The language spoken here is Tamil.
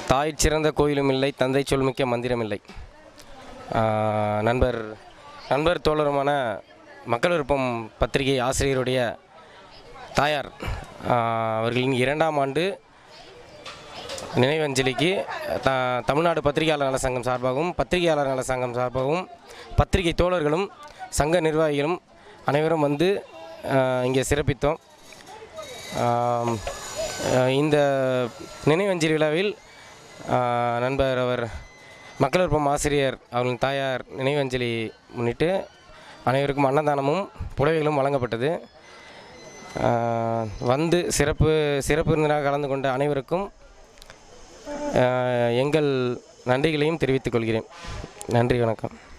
தாய் சிறந்த கோயிலும் இல்லை தந்தை சொல்மிக்க மந்திரம் இல்லை ஆஹ் நண்பர் நண்பர் தோழருமான மக்கள் விருப்பம் பத்திரிகை ஆசிரியருடைய தாயார் ஆஹ் அவர்களின் இரண்டாம் ஆண்டு நினைவஞ்சலிக்கு த தமிழ்நாடு பத்திரிகையாளர் நல சங்கம் சார்பாகவும் பத்திரிகையாளர் நல சங்கம் சார்பாகவும் பத்திரிகை தோழர்களும் சங்க நிர்வாகிகளும் அனைவரும் வந்து ஆஹ் இங்கே சிறப்பித்தோம் ஆம், ஆஹ் இந்த நினைவஞ்சலி விழாவில் ஆஹ் நண்பர் அவர் மக்கள் விருப்பம் ஆசிரியர் அவர்களின் தாயார் நினைவஞ்சலி முன்னிட்டு அனைவருக்கும் அன்னதானமும் புடவைகளும் வழங்கப்பட்டது ஆஹ் வந்து சிறப்பு சிறப்பு விருந்தினராக கலந்து கொண்ட அனைவருக்கும் ஆஹ் எங்கள் நன்றிகளையும் தெரிவித்துக் கொள்கிறேன் நன்றி வணக்கம்